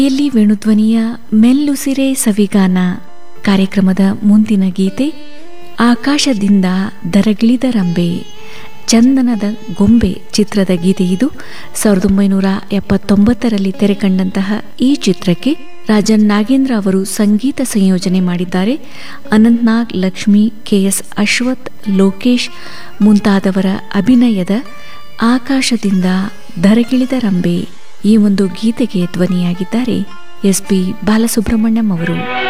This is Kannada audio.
ಎಲ್ಲಿ ವೇಣುಧ್ವನಿಯ ಮೆಲ್ಲುಸಿರೆ ಸವಿಗಾನ ಕಾರ್ಯಕ್ರಮದ ಮುಂದಿನ ಗೀತೆ ಆಕಾಶದಿಂದ ದರಗಿಳಿದ ರಂಬೆ ಚಂದನದ ಗೊಂಬೆ ಚಿತ್ರದ ಗೀತೆ ಇದು ಸಾವಿರದ ಒಂಬೈನೂರ ಎಪ್ಪತ್ತೊಂಬತ್ತರಲ್ಲಿ ತೆರೆಕಂಡಂತಹ ಈ ಚಿತ್ರಕ್ಕೆ ರಾಜನ್ ನಾಗೇಂದ್ರ ಅವರು ಸಂಗೀತ ಸಂಯೋಜನೆ ಮಾಡಿದ್ದಾರೆ ಅನಂತ್ನಾಗ್ ಲಕ್ಷ್ಮಿ ಕೆಎಸ್ ಅಶ್ವಥ್ ಲೋಕೇಶ್ ಮುಂತಾದವರ ಅಭಿನಯದ ಆಕಾಶದಿಂದ ಧರಗಿಳಿದ ರಂಬೆ ಈ ಒಂದು ಗೀತೆಗೆ ಧ್ವನಿಯಾಗಿದ್ದಾರೆ ಎಸ್ ಪಿ ಬಾಲಸುಬ್ರಹ್ಮಣ್ಯಂ ಅವರು